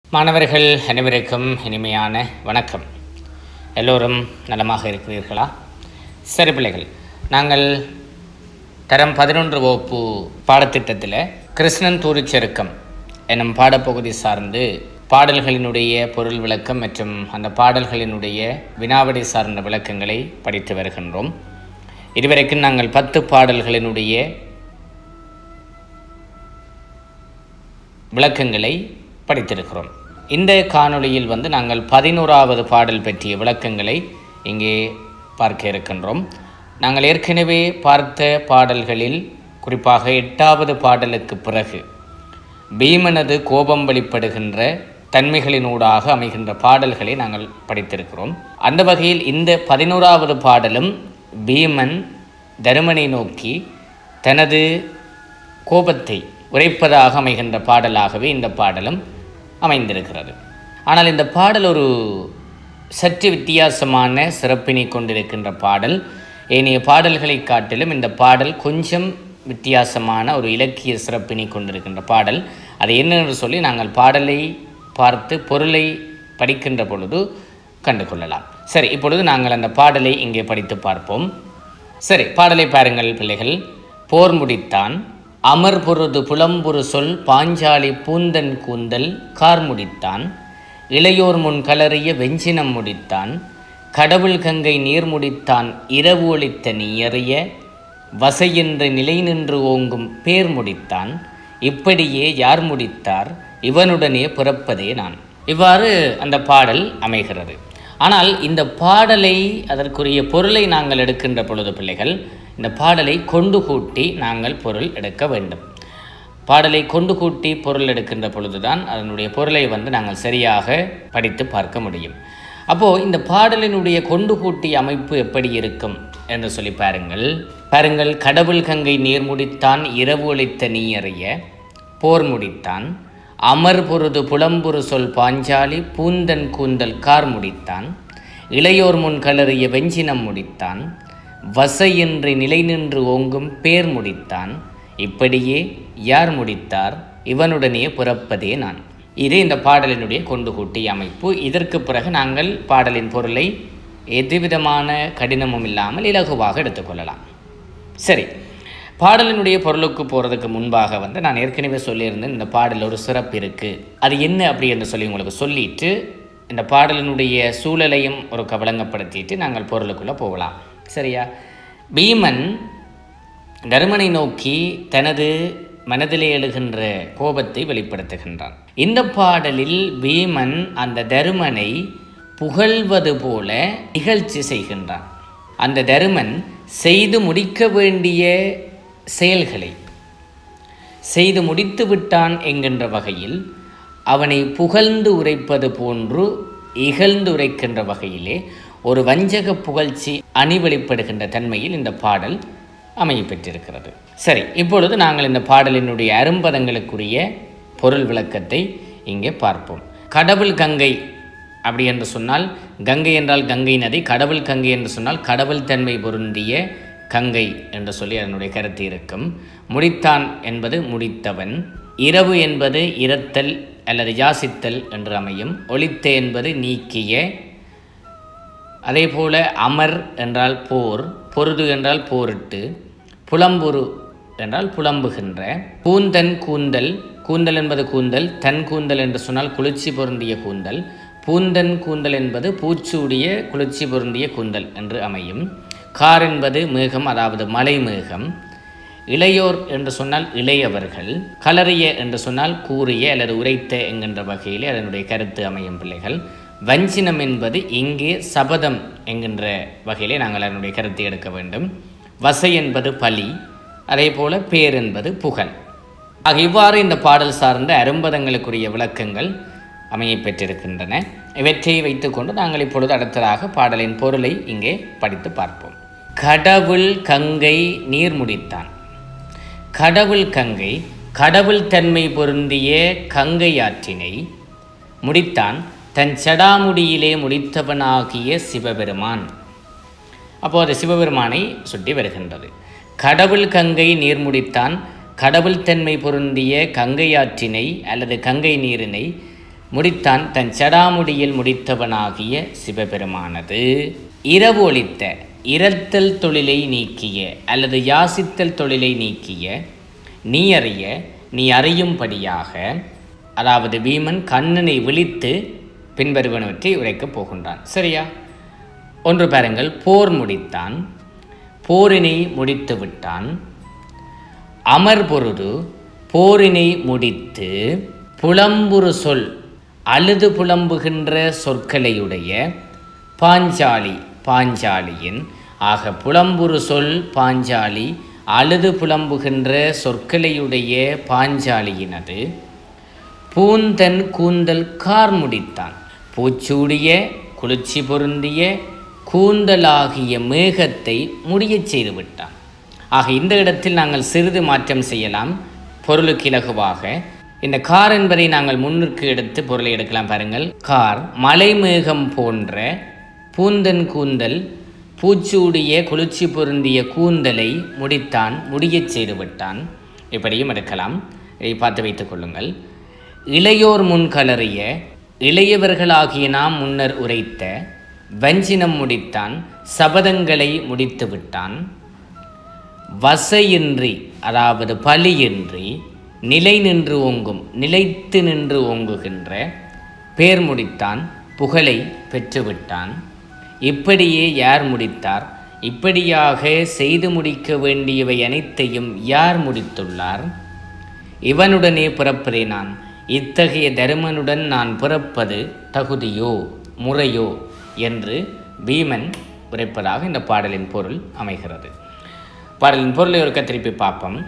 மாணவர்கள் அனைவருக்கும் இனிமையான வணக்கம் எல்லோரும் நலமாக இருக்கிறீர்களா சரி பிள்ளைகள் நாங்கள் தரம் பதினொன்று வகுப்பு பாடத்திட்டத்தில் கிருஷ்ணன் தூரிச்செருக்கம் எனும் பாடப்பகுதி சார்ந்து பாடல்களினுடைய பொருள் விளக்கம் மற்றும் அந்த பாடல்களினுடைய வினாவடி சார்ந்த விளக்கங்களை படித்து வருகின்றோம் இதுவரைக்கும் நாங்கள் பத்து பாடல்களினுடைய விளக்கங்களை படித்திருக்கிறோம் இந்த காணொளியில் வந்து நாங்கள் பதினோராவது பாடல் பற்றிய விளக்கங்களை இங்கே பார்க்க இருக்கின்றோம் நாங்கள் ஏற்கனவே பார்த்த பாடல்களில் குறிப்பாக எட்டாவது பாடலுக்கு பிறகு பீமனது கோபம் வெளிப்படுகின்ற தன்மைகளினூடாக அமைகின்ற பாடல்களை நாங்கள் படித்திருக்கிறோம் அந்த வகையில் இந்த பதினோராவது பாடலும் பீமன் தருமனை நோக்கி தனது கோபத்தை உரைப்பதாக அமைகின்ற பாடலாகவே இந்த பாடலும் அமைந்திருக்கிறது ஆனால் இந்த பாடல் ஒரு சற்று வித்தியாசமான சிறப்பினை கொண்டிருக்கின்ற பாடல் ஏனைய பாடல்களை காட்டிலும் இந்த பாடல் கொஞ்சம் வித்தியாசமான ஒரு இலக்கிய சிறப்பினை கொண்டிருக்கின்ற பாடல் அது என்னென்று சொல்லி நாங்கள் பாடலை பார்த்து பொருளை படிக்கின்ற பொழுது கண்டு கொள்ளலாம் சரி இப்பொழுது நாங்கள் அந்த பாடலை இங்கே படித்து பார்ப்போம் சரி பாடலை பாருங்கள் பிள்ளைகள் போர் முடித்தான் அமர் பொருது புலம்புரு சொல் பாஞ்சாலி பூந்தன் கூந்தல் கார் முடித்தான் இளையோர் முன் கலறிய வெஞ்சினம் முடித்தான் கடவுள் கங்கை நீர் முடித்தான் இரவு ஒளித்த நீயறிய வசையென்று நிலை நின்று ஓங்கும் பேர் முடித்தான் இப்படியே யார் முடித்தார் இவனுடனே பிறப்பதே நான் இவ்வாறு அந்த பாடல் அமைகிறது ஆனால் இந்த பாடலை அதற்குரிய பொருளை நாங்கள் எடுக்கின்ற பொழுது பிள்ளைகள் இந்த பாடலை கொண்டு கூட்டி நாங்கள் பொருள் எடுக்க வேண்டும் பாடலை கொண்டு கூட்டி பொருள் எடுக்கின்ற பொழுதுதான் அதனுடைய பொருளை வந்து நாங்கள் சரியாக படித்து பார்க்க முடியும் அப்போது இந்த பாடலினுடைய கொண்டு கூட்டி அமைப்பு எப்படி இருக்கும் என்று சொல்லி பாருங்கள் பாருங்கள் கடவுள் கங்கை நீர் முடித்தான் இரவு ஒளித்த நீயறிய போர் முடித்தான் அமர் பொருது புலம்புரு சொல் பாஞ்சாலி பூந்தன் கூந்தல் கார் முடித்தான் இளையோர் முன் கலறிய வெஞ்சினம் முடித்தான் வசையின்றி நிலை நின்று ஓங்கும் பேர் முடித்தான் இப்படியே யார் முடித்தார் இவனுடனே பிறப்பதே நான் இது இந்த பாடலினுடைய கொண்டு கூட்டி அமைப்பு இதற்கு பிறகு நாங்கள் பாடலின் பொருளை எதுவிதமான கடினமும் இல்லாமல் இலகுவாக எடுத்துக்கொள்ளலாம் சரி பாடலினுடைய பொருளுக்கு போகிறதுக்கு முன்பாக வந்து நான் ஏற்கனவே சொல்லியிருந்தேன் இந்த பாடல் ஒரு சிறப்பு இருக்குது அது என்ன அப்படி என்று சொல்லி உங்களுக்கு சொல்லிட்டு இந்த பாடலினுடைய சூழலையும் ஒரு கவலங்கப்படுத்திட்டு நாங்கள் பொருளுக்குள்ளே போகலாம் சரியா பீமன் தருமனை நோக்கி தனது மனதிலே எழுகின்ற கோபத்தை வெளிப்படுத்துகின்றான் இந்த பாடலில் பீமன் அந்த தருமனை புகழ்வது போல நிகழ்ச்சி செய்கின்றான் அந்த தருமன் செய்து முடிக்க வேண்டிய செயல்களை செய்து முடித்து விட்டான் என்கின்ற வகையில் அவனை புகழ்ந்து உரைப்பது போன்று இகழ்ந்து உரைக்கின்ற வகையிலே ஒரு வஞ்சக புகழ்ச்சி அணிவெளிப்படுகின்ற தன்மையில் இந்த பாடல் அமைய பெற்றிருக்கிறது சரி இப்பொழுது நாங்கள் இந்த பாடலினுடைய அரும்பதங்களுக்குரிய பொருள் விளக்கத்தை இங்கே பார்ப்போம் கடவுள் கங்கை அப்படி என்று சொன்னால் கங்கை என்றால் கங்கை நதி கடவுள் கங்கை என்று சொன்னால் கடவுள் தன்மை பொருந்திய கங்கை என்று சொல்லி அதனுடைய கருத்து இருக்கும் முடித்தான் என்பது முடித்தவன் இரவு என்பது இரத்தல் அல்லது யாசித்தல் என்று அமையும் ஒளித்த என்பது நீக்கிய அதே போல அமர் என்றால் போர் பொருது என்றால் போரிட்டு புலம்புரு என்றால் புலம்புகின்ற கூந்தன் கூந்தல் கூந்தல் என்பது கூந்தல் தன் கூந்தல் என்று சொன்னால் குளிர்ச்சி பொருந்திய கூந்தல் பூந்தன் கூந்தல் என்பது பூச்சூடிய குளிர்ச்சி பொருந்திய கூந்தல் என்று அமையும் கார் என்பது மேகம் அதாவது மலை மேகம் இளையோர் என்று சொன்னால் இளையவர்கள் கலறிய என்று சொன்னால் கூறிய அல்லது உரைத்த என்கின்ற வகையிலே அதனுடைய கருத்து அமையும் பிள்ளைகள் வஞ்சினம் என்பது இங்கே சபதம் என்கின்ற வகையிலே நாங்கள் அதனுடைய கருத்தை எடுக்க வேண்டும் வசை என்பது பலி அதே போல பேர் என்பது புகழ் ஆக இவ்வாறு இந்த பாடல் சார்ந்த அரும்பதங்களுக்குரிய விளக்கங்கள் அமைய பெற்றிருக்கின்றன இவற்றை வைத்துக்கொண்டு நாங்கள் இப்பொழுது அடுத்ததாக பாடலின் பொருளை இங்கே படித்து பார்ப்போம் கடவுள் கங்கை நீர் முடித்தான் கடவுள் கங்கை கடவுள் தன்மை பொருந்திய கங்கை ஆற்றினை முடித்தான் தன் சடாமுடியிலே முடித்தவனாகிய சிவபெருமான் அப்போது அது சிவபெருமானை சுட்டி வருகின்றது கடவுள் கங்கை நீர் முடித்தான் கடவுள் தன்மை பொருந்திய கங்கையாற்றினை அல்லது கங்கை நீரினை முடித்தான் தன் சடாமுடியில் முடித்தவனாகிய சிவபெருமானது இரவு ஒளித்த இரத்தல் தொழிலை நீக்கிய அல்லது யாசித்தல் தொழிலை நீக்கிய நீ அறிய நீ அறியும்படியாக அதாவது பீமன் கண்ணனை விழித்து பின்வருவனவற்றை உரைக்கப் போகின்றான் சரியா ஒன்று பாருங்கள் போர் முடித்தான் போரினை முடித்து விட்டான் அமர் பொருது போரினை முடித்து புலம்புறு சொல் அழுது புலம்புகின்ற சொற்களையுடைய பாஞ்சாலி பாஞ்சாலியின் ஆக புலம்புறு சொல் பாஞ்சாலி அழுது புலம்புகின்ற சொற்களையுடைய பாஞ்சாலியினது பூந்தன் கூந்தல் கார் முடித்தான் பூச்சூடிய குளிர்ச்சி பொருந்திய கூந்தலாகிய மேகத்தை முடியச் செய்து விட்டான் ஆக இந்த இடத்தில் நாங்கள் சிறிது மாற்றம் செய்யலாம் பொருளுக்கு இலகுவாக இந்த கார் என்பதை நாங்கள் முன்னிற்கு எடுத்து பொருளை எடுக்கலாம் பாருங்கள் கார் மலை மேகம் போன்ற பூந்தன் கூந்தல் பூச்சூடிய குளிர்ச்சி பொருந்திய கூந்தலை முடித்தான் முடியச் செய்து விட்டான் இப்படியும் எடுக்கலாம் இதை பார்த்து வைத்துக் கொள்ளுங்கள் இளையோர் முன் கலறிய இளையவர்களாகிய நாம் முன்னர் உரைத்த வஞ்சினம் முடித்தான் சபதங்களை முடித்து விட்டான் வசையின்றி அதாவது பலியின்றி நிலை நின்று ஓங்கும் நிலைத்து நின்று ஓங்குகின்ற பேர் முடித்தான் புகழை பெற்றுவிட்டான் இப்படியே யார் முடித்தார் இப்படியாக செய்து முடிக்க வேண்டியவை அனைத்தையும் யார் முடித்துள்ளார் இவனுடனே பிறப்பதே நான் இத்தகைய தருமனுடன் நான் பிறப்பது தகுதியோ முறையோ என்று பீமன் உரைப்பதாக இந்த பாடலின் பொருள் அமைகிறது பாடலின் பொருளை ஒருக்க திருப்பி பார்ப்போம்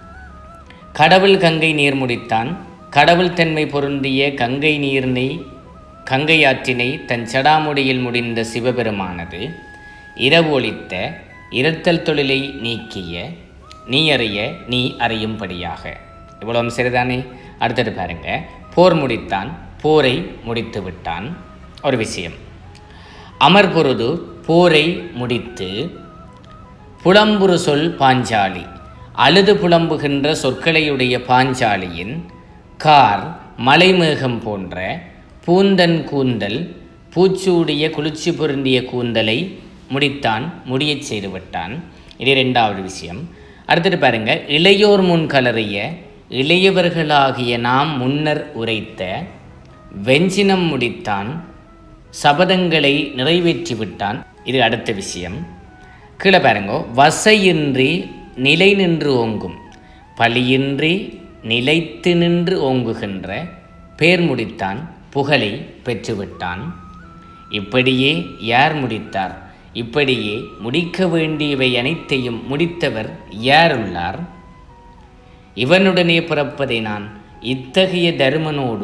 கடவுள் கங்கை நீர் முடித்தான் கடவுள் தன்மை பொருந்திய கங்கை நீரினை கங்கை ஆற்றினை தன் சடாமுடியில் முடிந்த சிவபெருமானது இரவு ஒளித்த இருத்தல் தொழிலை நீக்கிய நீ அறிய நீ அறியும்படியாக இவ்வளவு சரிதானே அடுத்தது பாருங்க போர் முடித்தான் போரை முடித்து விட்டான் ஒரு விஷயம் அமர் பொருது போரை முடித்து புலம்புறு சொல் பாஞ்சாலி அழுது புலம்புகின்ற சொற்களையுடைய பாஞ்சாலியின் கார் மலைமேகம் போன்ற பூந்தன் கூந்தல் பூச்சூடிய குளிர்ச்சி பொருந்திய கூந்தலை முடித்தான் முடியச் செய்து விட்டான் இது ரெண்டாவது விஷயம் அடுத்தது பாருங்க இளையோர் முன் கலறிய இளையவர்களாகிய நாம் முன்னர் உரைத்த வெஞ்சினம் முடித்தான் சபதங்களை நிறைவேற்றி விட்டான் இது அடுத்த விஷயம் கீழே பாருங்கோ வசையின்றி நிலை நின்று ஓங்கும் பலியின்றி நிலைத்து நின்று ஓங்குகின்ற பேர் முடித்தான் புகழை பெற்றுவிட்டான் இப்படியே யார் முடித்தார் இப்படியே முடிக்க வேண்டியவை அனைத்தையும் முடித்தவர் யாருள்ளார் இவனுடனே பிறப்பதை நான் இத்தகைய தருமனோடு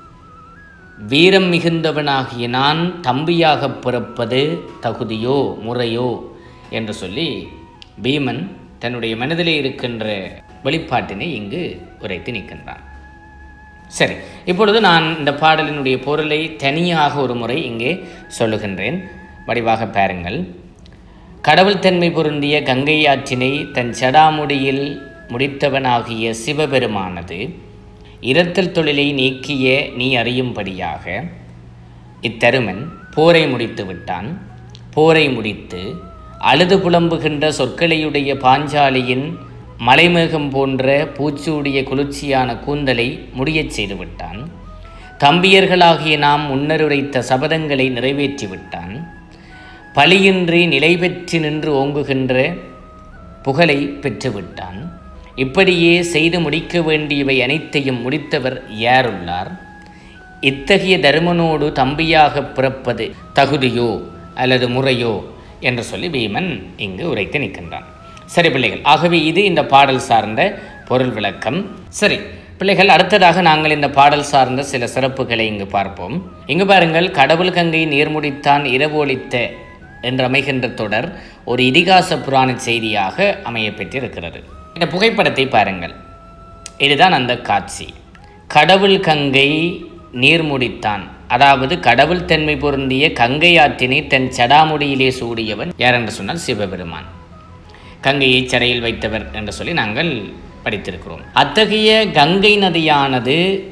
வீரம் மிகுந்தவனாகிய நான் தம்பியாகப் பிறப்பது தகுதியோ முறையோ என்று சொல்லி பீமன் தன்னுடைய மனதிலே இருக்கின்ற வெளிப்பாட்டினை இங்கு உரைத்து நிற்கின்றான் சரி இப்பொழுது நான் இந்த பாடலினுடைய பொருளை தனியாக ஒரு முறை இங்கே சொல்லுகின்றேன் வடிவாக பாருங்கள் கடவுள் தன்மை பொருந்திய கங்கை ஆற்றினை தன் சடாமுடியில் முடித்தவனாகிய சிவபெருமானது இரத்தல் தொழிலை நீக்கிய நீ அறியும்படியாக இத்தருமன் போரை முடித்து விட்டான் போரை முடித்து அழுது புலம்புகின்ற சொற்களையுடைய பாஞ்சாலியின் மலைமேகம் போன்ற பூச்சூடிய குளிர்ச்சியான கூந்தலை முடியச் செய்து விட்டான் தம்பியர்களாகிய நாம் முன்னருரைத்த சபதங்களை நிறைவேற்றி விட்டான் பலியின்றி நிலை பெற்று நின்று ஓங்குகின்ற புகழை பெற்றுவிட்டான் இப்படியே செய்து முடிக்க வேண்டியவை அனைத்தையும் முடித்தவர் யாருள்ளார் இத்தகைய தருமனோடு தம்பியாக பிறப்பது தகுதியோ அல்லது முறையோ என்று சொல்லி பீமன் இங்கு உரைத்து நிற்கின்றான் சரி பிள்ளைகள் ஆகவே இது இந்த பாடல் சார்ந்த பொருள் விளக்கம் சரி பிள்ளைகள் அடுத்ததாக நாங்கள் இந்த பாடல் சார்ந்த சில சிறப்புகளை இங்கு பார்ப்போம் இங்கு பாருங்கள் கடவுள் கங்கை நீர்முடித்தான் இரவு ஒளித்த என்று அமைகின்ற தொடர் ஒரு இதிகாச புராண செய்தியாக அமைய பெற்றிருக்கிறது இந்த புகைப்படத்தை பாருங்கள் இதுதான் அந்த காட்சி கடவுள் கங்கை நீர் முடித்தான் அதாவது கடவுள் தன்மை பொருந்திய கங்கை ஆற்றினை தன் சடாமுடியிலே சூடியவன் யார் என்று சொன்னால் சிவபெருமான் கங்கையை சிறையில் வைத்தவர் என்று சொல்லி நாங்கள் படித்திருக்கிறோம் அத்தகைய கங்கை நதியானது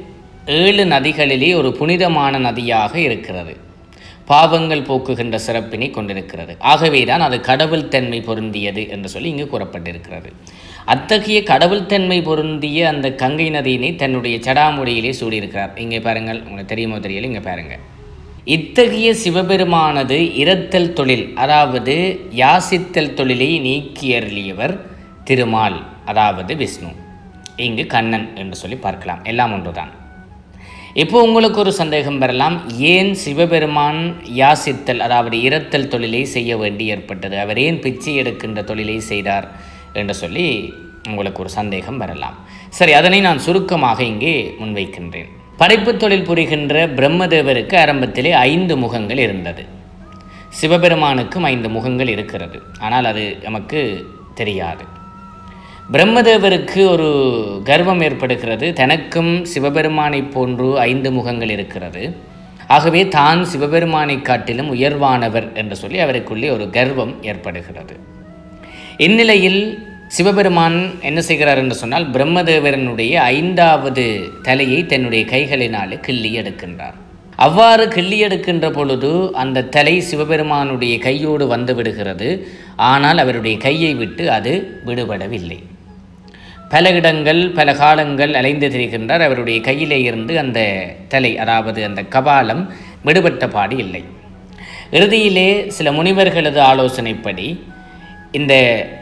ஏழு நதிகளிலே ஒரு புனிதமான நதியாக இருக்கிறது பாவங்கள் போக்குகின்ற சிறப்பினை கொண்டிருக்கிறது ஆகவேதான் அது கடவுள் தன்மை பொருந்தியது என்று சொல்லி இங்கு கூறப்பட்டிருக்கிறது அத்தகைய கடவுள் தன்மை பொருந்திய அந்த கங்கை நதியினை தன்னுடைய சடாமுடியிலே சூடியிருக்கிறார் இங்கே பாருங்கள் உங்களுக்கு தெரியுமோ தெரியல இங்கே பாருங்கள் இத்தகைய சிவபெருமானது இரத்தல் தொழில் அதாவது யாசித்தல் தொழிலை நீக்கியருளியவர் திருமால் அதாவது விஷ்ணு இங்கு கண்ணன் என்று சொல்லி பார்க்கலாம் எல்லாம் ஒன்றுதான் இப்போ உங்களுக்கு ஒரு சந்தேகம் வரலாம் ஏன் சிவபெருமான் யாசித்தல் அதாவது இரத்தல் தொழிலை செய்ய வேண்டி ஏற்பட்டது அவர் ஏன் பிச்சை எடுக்கின்ற தொழிலை செய்தார் என்று சொல்லி உங்களுக்கு ஒரு சந்தேகம் வரலாம் சரி அதனை நான் சுருக்கமாக இங்கே முன்வைக்கின்றேன் படைப்பு தொழில் புரிகின்ற பிரம்மதேவருக்கு ஆரம்பத்திலே ஐந்து முகங்கள் இருந்தது சிவபெருமானுக்கும் ஐந்து முகங்கள் இருக்கிறது ஆனால் அது நமக்கு தெரியாது பிரம்மதேவருக்கு ஒரு கர்வம் ஏற்படுகிறது தனக்கும் சிவபெருமானை போன்று ஐந்து முகங்கள் இருக்கிறது ஆகவே தான் சிவபெருமானை காட்டிலும் உயர்வானவர் என்று சொல்லி அவருக்குள்ளே ஒரு கர்வம் ஏற்படுகிறது இந்நிலையில் சிவபெருமான் என்ன செய்கிறார் என்று சொன்னால் பிரம்மதேவரனுடைய ஐந்தாவது தலையை தன்னுடைய கைகளினாலே கிள்ளி எடுக்கின்றார் அவ்வாறு கிள்ளி எடுக்கின்ற பொழுது அந்த தலை சிவபெருமானுடைய கையோடு வந்து விடுகிறது ஆனால் அவருடைய கையை விட்டு அது விடுபடவில்லை பல இடங்கள் பல காலங்கள் அலைந்து திரிகின்றார் அவருடைய கையிலே இருந்து அந்த தலை அதாவது அந்த கபாலம் விடுபட்ட பாடு இல்லை இறுதியிலே சில முனிவர்களது ஆலோசனைப்படி இந்த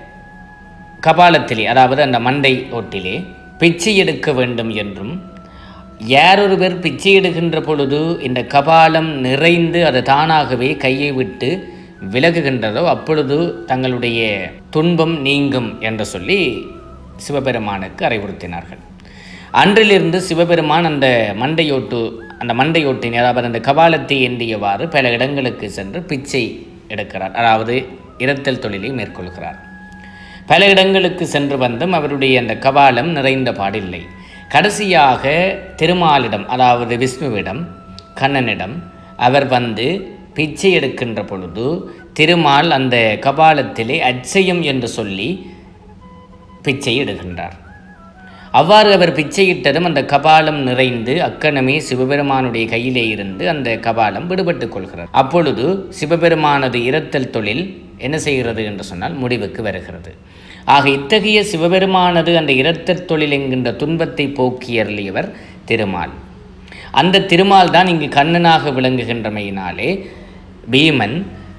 கபாலத்திலே அதாவது அந்த மண்டை ஓட்டிலே பிச்சை எடுக்க வேண்டும் என்றும் யாரொருவர் பிச்சை எடுக்கின்ற பொழுது இந்த கபாலம் நிறைந்து அது தானாகவே கையை விட்டு விலகுகின்றதோ அப்பொழுது தங்களுடைய துன்பம் நீங்கும் என்று சொல்லி சிவபெருமானுக்கு அறிவுறுத்தினார்கள் அன்றிலிருந்து சிவபெருமான் அந்த மண்டையோட்டு அந்த மண்டையோட்டினை அதாவது அந்த கபாலத்தை ஏந்தியவாறு பல இடங்களுக்கு சென்று பிச்சை எடுக்கிறார் அதாவது இரத்தல் தொழிலை மேற்கொள்கிறார் பல இடங்களுக்கு சென்று வந்தும் அவருடைய அந்த கபாலம் நிறைந்த பாடில்லை கடைசியாக திருமாலிடம் அதாவது விஷ்ணுவிடம் கண்ணனிடம் அவர் வந்து பிச்சை எடுக்கின்ற பொழுது திருமால் அந்த கபாலத்திலே அச்சயம் என்று சொல்லி பிச்சை இடுகின்றார் அவ்வாறு அவர் பிச்சையிட்டதும் அந்த கபாலம் நிறைந்து அக்கணமே சிவபெருமானுடைய கையிலே இருந்து அந்த கபாலம் விடுபட்டு கொள்கிறார் அப்பொழுது சிவபெருமானது இரத்தல் தொழில் என்ன செய்கிறது என்று சொன்னால் முடிவுக்கு வருகிறது ஆக இத்தகைய சிவபெருமானது அந்த இரத்தல் தொழில் என்கின்ற துன்பத்தை போக்கியருளியவர் திருமால் அந்த திருமால் தான் இங்கு கண்ணனாக விளங்குகின்றமையினாலே பீமன்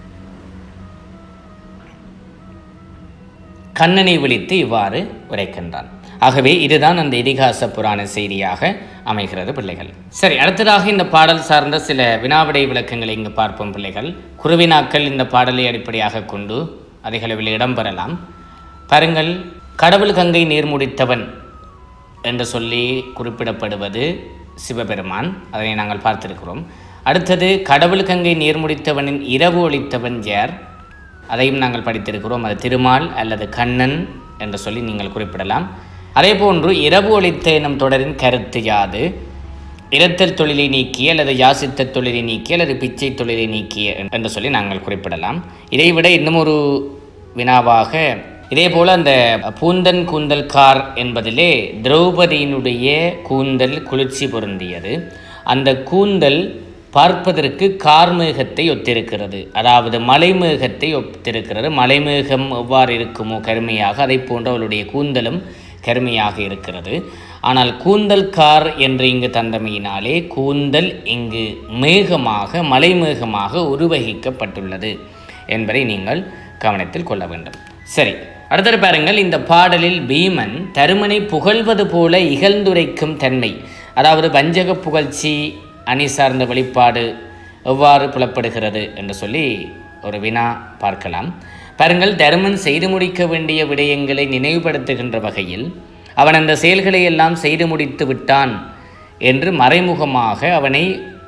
கண்ணனை விழித்து இவ்வாறு உரைக்கின்றான் ஆகவே இதுதான் அந்த இதிகாச புராண செய்தியாக அமைகிறது பிள்ளைகள் சரி அடுத்ததாக இந்த பாடல் சார்ந்த சில வினாவிடை விளக்கங்களை இங்கு பார்ப்போம் பிள்ளைகள் குருவினாக்கள் இந்த பாடலை அடிப்படையாக கொண்டு அதிகளவில் இடம்பெறலாம் பாருங்கள் கடவுள் கங்கை நீர் முடித்தவன் என்று சொல்லி குறிப்பிடப்படுவது சிவபெருமான் அதனை நாங்கள் பார்த்திருக்கிறோம் அடுத்தது கடவுள் கங்கை நீர் முடித்தவனின் இரவு ஒளித்தவன் யார் அதையும் நாங்கள் படித்திருக்கிறோம் அது திருமால் அல்லது கண்ணன் என்று சொல்லி நீங்கள் குறிப்பிடலாம் அதே போன்று இரவு ஒளித்த எனும் தொடரின் கருத்து யாது இரத்தல் தொழிலை நீக்கிய அல்லது யாசித்த தொழிலை நீக்கிய அல்லது பிச்சை தொழிலை நீக்கிய என்று சொல்லி நாங்கள் குறிப்பிடலாம் இதைவிட இன்னும் ஒரு வினாவாக இதே போல் அந்த பூந்தன் கூந்தல் கார் என்பதிலே திரௌபதியினுடைய கூந்தல் குளிர்ச்சி பொருந்தியது அந்த கூந்தல் பார்ப்பதற்கு கார்மேகத்தை ஒத்திருக்கிறது அதாவது மலைமேகத்தை ஒத்திருக்கிறது மலைமேகம் எவ்வாறு இருக்குமோ கருமையாக அதை போன்று அவளுடைய கூந்தலும் கருமையாக இருக்கிறது ஆனால் கூந்தல் கார் என்று இங்கு தந்தமையினாலே கூந்தல் இங்கு மேகமாக மலைமேகமாக உருவகிக்கப்பட்டுள்ளது என்பதை நீங்கள் கவனத்தில் கொள்ள வேண்டும் சரி அடுத்தது பாருங்கள் இந்த பாடலில் பீமன் தருமனை புகழ்வது போல இகழ்ந்துரைக்கும் தன்மை அதாவது வஞ்சக புகழ்ச்சி அணி சார்ந்த வெளிப்பாடு எவ்வாறு புலப்படுகிறது என்று சொல்லி ஒரு வினா பார்க்கலாம் பாருங்கள் தருமன் செய்து முடிக்க வேண்டிய விடயங்களை நினைவுபடுத்துகின்ற வகையில் அவன் அந்த செயல்களை எல்லாம் செய்து முடித்து விட்டான் என்று மறைமுகமாக அவனை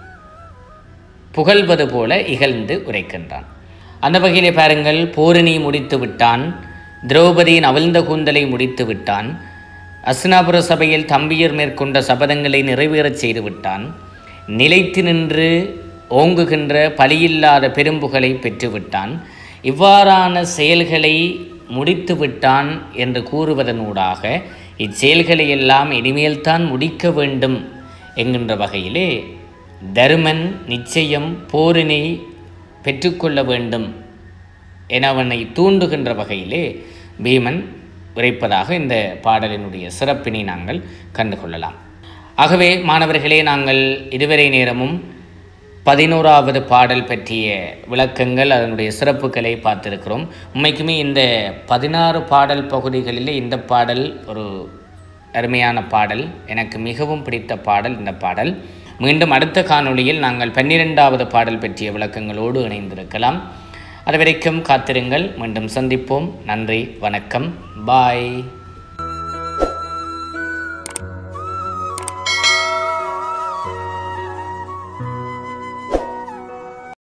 புகழ்வது போல இகழ்ந்து உரைக்கின்றான் அந்த வகையிலே பாருங்கள் போரினி முடித்து விட்டான் திரௌபதியின் அவிழ்ந்த கூந்தலை முடித்து விட்டான் அஸ்னாபுர சபையில் தம்பியர் மேற்கொண்ட சபதங்களை நிறைவேறச் செய்து விட்டான் நிலைத்து நின்று ஓங்குகின்ற பலியில்லாத பெரும்புகளை பெற்றுவிட்டான் இவ்வாறான செயல்களை முடித்து விட்டான் என்று கூறுவதனூடாக இச்செயல்களை எல்லாம் இனிமேல்தான் முடிக்க வேண்டும் என்கின்ற வகையிலே தருமன் நிச்சயம் போரினை பெற்றுக்கொள்ள வேண்டும் என அவனை தூண்டுகின்ற வகையிலே பீமன் உரைப்பதாக இந்த பாடலினுடைய சிறப்பினை நாங்கள் கண்டுகொள்ளலாம் ஆகவே மாணவர்களே நாங்கள் இதுவரை நேரமும் பதினோராவது பாடல் பற்றிய விளக்கங்கள் அதனுடைய சிறப்புகளை பார்த்திருக்கிறோம் உண்மைக்குமே இந்த பதினாறு பாடல் பகுதிகளிலே இந்த பாடல் ஒரு அருமையான பாடல் எனக்கு மிகவும் பிடித்த பாடல் இந்த பாடல் மீண்டும் அடுத்த காணொளியில் நாங்கள் பன்னிரெண்டாவது பாடல் பற்றிய விளக்கங்களோடு இணைந்திருக்கலாம் அது வரைக்கும் காத்திருங்கள் மீண்டும் சந்திப்போம் நன்றி வணக்கம் பாய்